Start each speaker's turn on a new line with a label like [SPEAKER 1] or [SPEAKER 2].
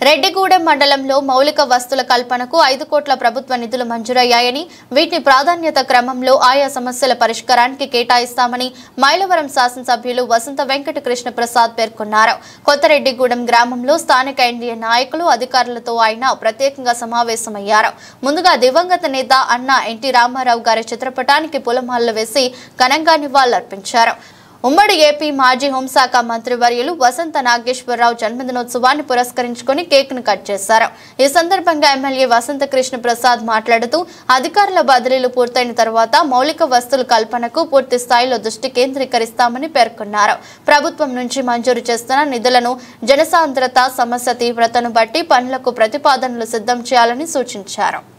[SPEAKER 1] రెడ్డిగూడెం మండలంలో మౌలిక వస్తుల కల్పనకు ఐదు కోట్ల ప్రభుత్వ నిధులు మంజూరయ్యాయని వీటిని ప్రాధాన్యత క్రమంలో ఆయా సమస్యల పరిష్కారానికి కేటాయిస్తామని మైలవరం శాసనసభ్యులు వసంత వెంకట కృష్ణ ప్రసాద్ పేర్కొన్నారు కొత్తరెడ్డిగూడెం గ్రామంలో స్థానిక ఎన్డీఏ నాయకులు అధికారులతో ఆయన ప్రత్యేకంగా సమావేశమయ్యారు ముందుగా దివంగత నేత అన్న ఎన్టీ రామారావు గారి చిత్రపటానికి పూలమాలలు వేసి ఘనంగా నివాళులర్పించారు ఉమ్మడి ఏపీ మాజీ హోంశాఖ మంత్రివర్యులు వసంత నాగేశ్వరరావు జన్మదినోత్సవాన్ని పురస్కరించుకుని కేక్ ను కట్ చేశారు ఈ సందర్భంగా ఎమ్మెల్యే వసంత కృష్ణ ప్రసాద్ మాట్లాడుతూ అధికారుల బదిలీలు పూర్తయిన తర్వాత మౌలిక వస్తువుల కల్పనకు పూర్తి స్థాయిలో దృష్టి కేంద్రీకరిస్తామని పేర్కొన్నారు ప్రభుత్వం నుంచి మంజూరు చేస్తున్న నిధులను జనసాంద్రత సమస్య తీవ్రతను బట్టి పనులకు ప్రతిపాదనలు సిద్ధం చేయాలని సూచించారు